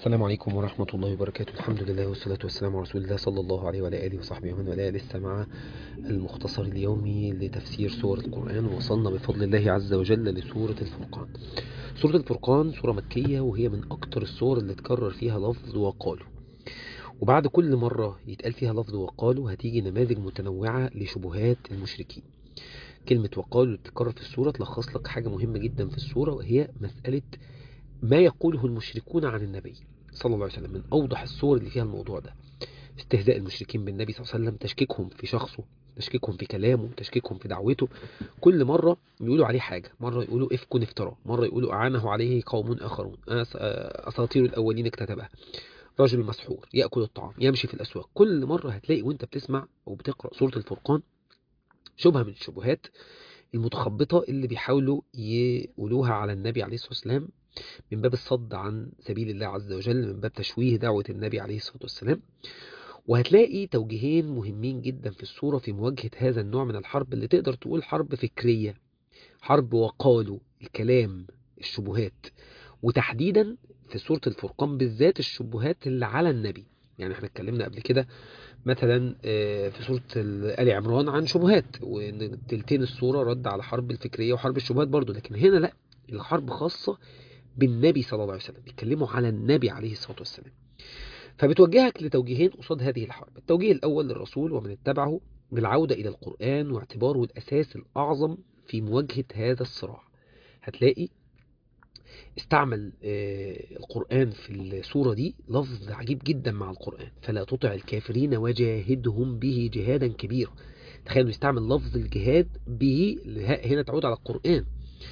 السلام عليكم ورحمة الله وبركاته الحمد لله والصلاة والسلام على رسول الله صلى الله عليه وعلى آله وصحبه ومن والاه لسه مع المختصر اليومي لتفسير سور القرآن وصلنا بفضل الله عز وجل لسورة الفرقان سورة الفرقان سورة مكية وهي من أكتر السور اللي تكرر فيها لفظ وقالوا وبعد كل مرة يتقال فيها لفظ وقالوا هتيجي نماذج متنوعة لشبهات المشركين كلمة وقالوا اللي بتتكرر في السورة تلخص لك حاجة مهمة جدا في السورة وهي مسألة ما يقوله المشركون عن النبي صلى الله عليه وسلم من أوضح الصور اللي فيها الموضوع ده استهزاء المشركين بالنبي صلى الله عليه وسلم تشكيكهم في شخصه تشكيكهم في كلامه تشكيكهم في دعوته كل مرة يقولوا عليه حاجة مرة يقولوا افك افتراء مرة يقولوا أعانه عليه قوم آخرون أساطير الأولين اكتتبها رجل مسحور يأكل الطعام يمشي في الأسواق كل مرة هتلاقي وانت بتسمع أو بتقرأ سورة الفرقان شبهة من الشبهات المتخبطة اللي بيحاولوا يقولوها على النبي عليه الصلاة والسلام من باب الصد عن سبيل الله عز وجل من باب تشويه دعوة النبي عليه الصلاة والسلام وهتلاقي توجيهين مهمين جدا في الصورة في مواجهة هذا النوع من الحرب اللي تقدر تقول حرب فكرية حرب وقالوا الكلام الشبهات وتحديدا في سورة الفرقان بالذات الشبهات اللي على النبي يعني احنا اتكلمنا قبل كده مثلا في سورة آل عمران عن شبهات وان تلتين السورة رد على حرب الفكرية وحرب الشبهات برضو لكن هنا لا الحرب خاصة بالنبي صلى الله عليه وسلم بيتكلموا على النبي عليه الصلاة والسلام فبتوجهك لتوجيهين قصاد هذه الحرب التوجيه الأول للرسول ومن اتبعه بالعودة إلى القرآن واعتباره الأساس الأعظم في مواجهة هذا الصراع هتلاقي استعمل القرآن في السورة دي لفظ عجيب جدا مع القرآن فلا تطع الكافرين وجاهدهم به جهادا كبيرا تخيلوا يستعمل لفظ الجهاد به هنا تعود على القرآن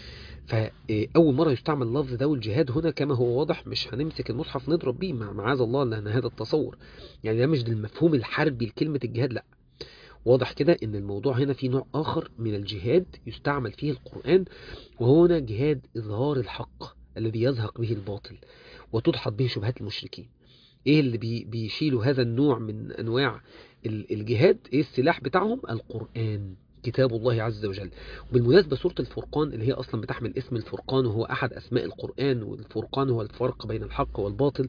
فأول مرة يستعمل اللفظ ده والجهاد هنا كما هو واضح مش هنمسك المصحف نضرب بيه معاذ الله لأن هذا التصور يعني ده مش المفهوم الحربي لكلمة الجهاد لا واضح كده ان الموضوع هنا في نوع آخر من الجهاد يستعمل فيه القرآن وهو هنا جهاد إظهار الحق الذي يزهق به الباطل وتدحض به شبهات المشركين ايه اللي بي بيشيلوا هذا النوع من انواع الجهاد ايه السلاح بتاعهم القرآن كتاب الله عز وجل وبالمناسبة سورة الفرقان اللي هي أصلا بتحمل اسم الفرقان وهو أحد أسماء القرآن والفرقان هو الفرق بين الحق والباطل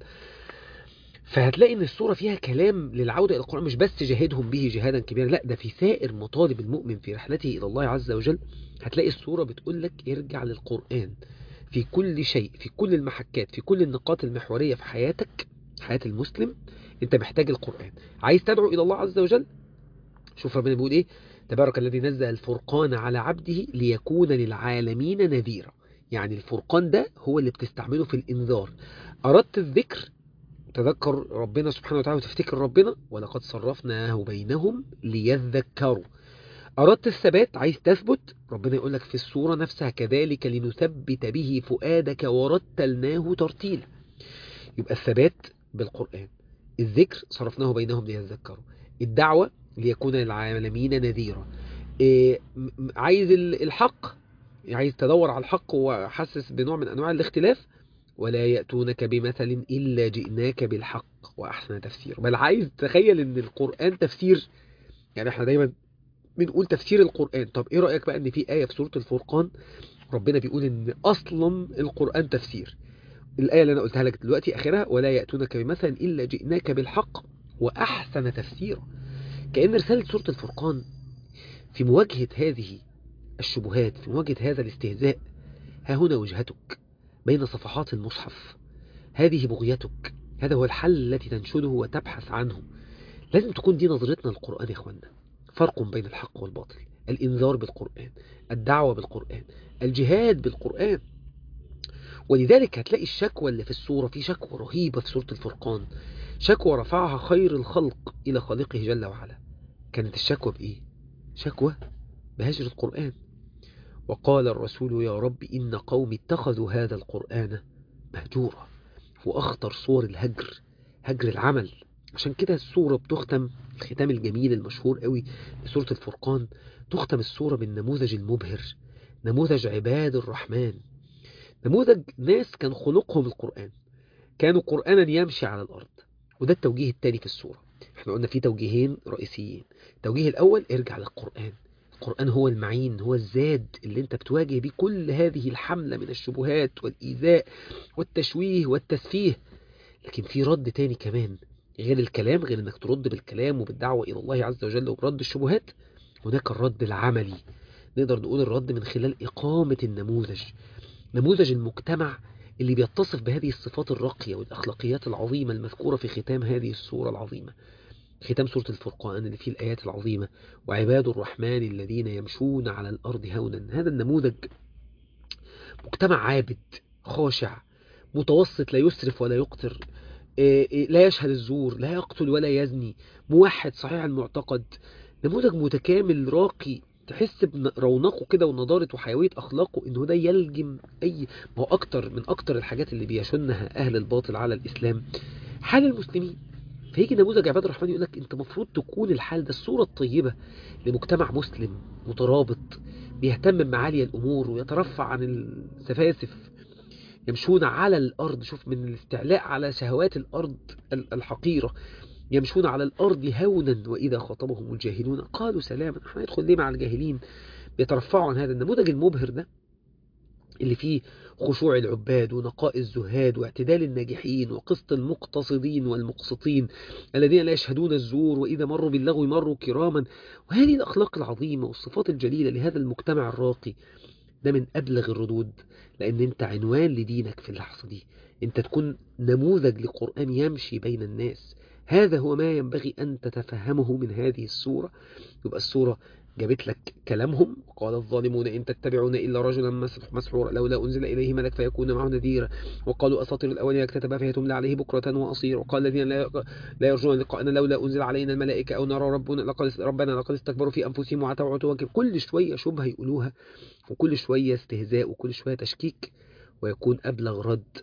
فهتلاقي ان السورة فيها كلام للعودة إلى القرآن مش بس جاهدهم به جهادا كبيرا لا ده في سائر مطالب المؤمن في رحلته إلى الله عز وجل هتلاقي السورة بتقول لك ارجع للقرآن في كل شيء في كل المحكات في كل النقاط المحورية في حياتك حياة المسلم انت محتاج القرآن عايز تدعو إلى الله عز وجل شوف ربنا بيقول ايه تبارك الذي نزل الفرقان على عبده ليكون للعالمين نذيرا يعني الفرقان ده هو اللي بتستعمله في الإنذار أردت الذكر تذكر ربنا سبحانه وتعالى وتفتكر ربنا ولقد صرفناه بينهم ليذكروا أردت الثبات عايز تثبت ربنا يقول لك في السورة نفسها كذلك لنثبت به فؤادك ورتلناه ترتيلا يبقى الثبات بالقرآن الذكر صرفناه بينهم ليذكروا الدعوة ليكون للعالمين نذيرا إيه عايز الحق عايز تدور على الحق وحسس بنوع من أنواع الاختلاف ولا يأتونك بمثل إلا جئناك بالحق وأحسن تفسير بل عايز تخيل ان القرآن تفسير يعني احنا دايما بنقول تفسير القرآن طب ايه رأيك بقى ان في آية في سورة الفرقان ربنا بيقول ان اصلا القرآن تفسير الآية اللي انا قلتها لك دلوقتي اخرها ولا يأتونك بمثل إلا جئناك بالحق وأحسن تفسيرا كأن رسالة سورة الفرقان في مواجهة هذه الشبهات في مواجهة هذا الاستهزاء ها هنا وجهتك بين صفحات المصحف هذه بغيتك هذا هو الحل التي تنشده وتبحث عنه لازم تكون دي نظرتنا للقرآن يا اخوانا فرق بين الحق والباطل الإنذار بالقرآن الدعوة بالقرآن الجهاد بالقرآن ولذلك هتلاقي الشكوى اللي في السورة في شكوى رهيبة في سورة الفرقان شكوى رفعها خير الخلق إلى خالقه جل وعلا كانت الشكوى بإيه؟ شكوى بهجر القرآن وقال الرسول يا رب إن قوم اتخذوا هذا القرآن مهجورا وأخطر صور الهجر هجر العمل عشان كده السورة بتختم الختام الجميل المشهور قوي لسورة الفرقان تختم السورة بالنموذج المبهر نموذج عباد الرحمن نموذج ناس كان خلقهم القرآن كانوا قرآنا يمشي على الأرض وده التوجيه الثاني في السورة احنا قلنا في توجيهين رئيسيين التوجيه الأول ارجع للقرآن القرآن هو المعين هو الزاد اللي انت بتواجه بيه كل هذه الحملة من الشبهات والإيذاء والتشويه والتسفيه لكن في رد تاني كمان غير الكلام غير انك ترد بالكلام وبالدعوة الى الله عز وجل وبرد الشبهات هناك الرد العملي نقدر نقول الرد من خلال إقامة النموذج نموذج المجتمع اللي بيتصف بهذه الصفات الراقية والأخلاقيات العظيمة المذكورة في ختام هذه السورة العظيمة ختام سورة الفرقان اللي فيه الآيات العظيمة وعباد الرحمن الذين يمشون على الأرض هونا هذا النموذج مجتمع عابد خاشع متوسط لا يسرف ولا يقتر لا يشهد الزور لا يقتل ولا يزني موحد صحيح المعتقد نموذج متكامل راقي تحس برونقه كده ونضارة وحيوية أخلاقه إنه ده يلجم أي ما هو أكتر من أكتر الحاجات اللي بيشنها أهل الباطل على الإسلام حال المسلمين فيجي نموذج عباد الرحمن يقول لك أنت مفروض تكون الحال ده الصورة الطيبة لمجتمع مسلم مترابط بيهتم بمعالي الأمور ويترفع عن السفاسف يمشون على الأرض شوف من الاستعلاء على شهوات الأرض الحقيرة يمشون على الأرض هونا وإذا خاطبهم الجاهلون قالوا سلاما احنا ندخل ليه مع الجاهلين بيترفعوا عن هذا النموذج المبهر ده اللي فيه خشوع العباد ونقاء الزهاد واعتدال الناجحين وقسط المقتصدين والمقسطين الذين لا يشهدون الزور وإذا مروا باللغو مروا كراما وهذه الأخلاق العظيمة والصفات الجليلة لهذا المجتمع الراقي ده من أبلغ الردود لأن أنت عنوان لدينك في اللحظة دي أنت تكون نموذج لقرآن يمشي بين الناس هذا هو ما ينبغي أن تتفهمه من هذه السورة يبقى السورة جابت لك كلامهم وقال الظالمون إن تتبعون إلا رجلا مسحورا لولا أنزل إليه ملك فيكون معه نذيرا وقالوا أساطير الأولين اكتتبها فهي تملى عليه بكرة وأصير وقال الذين لا لا يرجون لقاءنا لولا أنزل علينا الملائكة أو نرى ربنا لقد ربنا لقد استكبروا في أنفسهم وعتوا عتوا كل شوية شبهة يقولوها وكل شوية استهزاء وكل شوية تشكيك ويكون أبلغ رد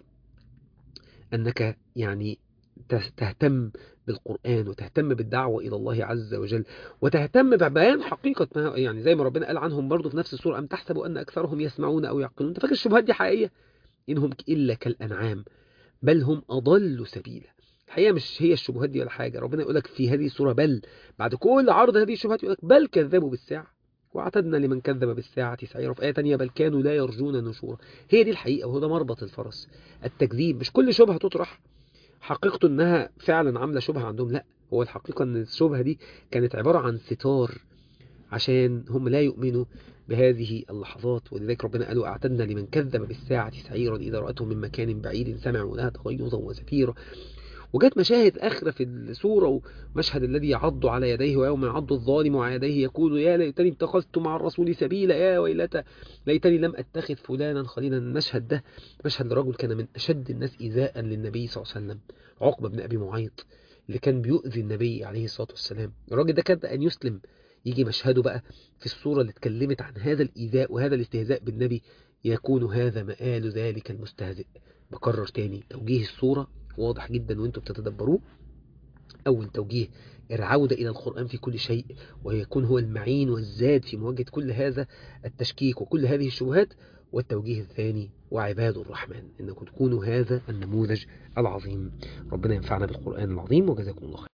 أنك يعني تهتم بالقرآن وتهتم بالدعوة إلى الله عز وجل وتهتم ببيان حقيقة ما يعني زي ما ربنا قال عنهم برضه في نفس السورة أم تحسبوا أن أكثرهم يسمعون أو يعقلون أنت فاكر الشبهات دي حقيقية إنهم إلا كالأنعام بل هم أضل سبيلا الحقيقة مش هي الشبهات دي ولا حاجة ربنا يقول لك في هذه السورة بل بعد كل عرض هذه الشبهات يقول لك بل كذبوا بالساعة واعتدنا لمن كذب بالساعة سعيرا في آية تانية بل كانوا لا يرجون نشورا هي دي الحقيقة وهو ده مربط الفرس التكذيب مش كل شبهة تطرح حقيقته انها فعلا عاملة شبهة عندهم لا هو الحقيقة ان الشبهة دي كانت عبارة عن ستار عشان هم لا يؤمنوا بهذه اللحظات ولذلك ربنا قالوا اعتدنا لمن كذب بالساعة سعيرا إذا رأتهم من مكان بعيد سمعوا لها تغيظا وزفيرا وجات مشاهد أخرى في السورة ومشهد الذي يعض على يديه ويوم يعض الظالم على يديه يقول يا ليتني اتخذت مع الرسول سبيلا يا ويلتى ليتني لم أتخذ فلانا خليلا المشهد ده مشهد لرجل كان من أشد الناس إيذاء للنبي صلى الله عليه وسلم عقبة بن أبي معيط اللي كان بيؤذي النبي عليه الصلاة والسلام الراجل ده كاد أن يسلم يجي مشهده بقى في الصورة اللي اتكلمت عن هذا الإيذاء وهذا الاستهزاء بالنبي يكون هذا مآل ذلك المستهزئ بكرر تاني توجيه الصورة واضح جدا وانتم بتتدبروه أول توجيه العودة إلى القرآن في كل شيء ويكون هو المعين والزاد في مواجهة كل هذا التشكيك وكل هذه الشبهات والتوجيه الثاني وعباد الرحمن إنكم تكونوا هذا النموذج العظيم ربنا ينفعنا بالقرآن العظيم وجزاكم الله خير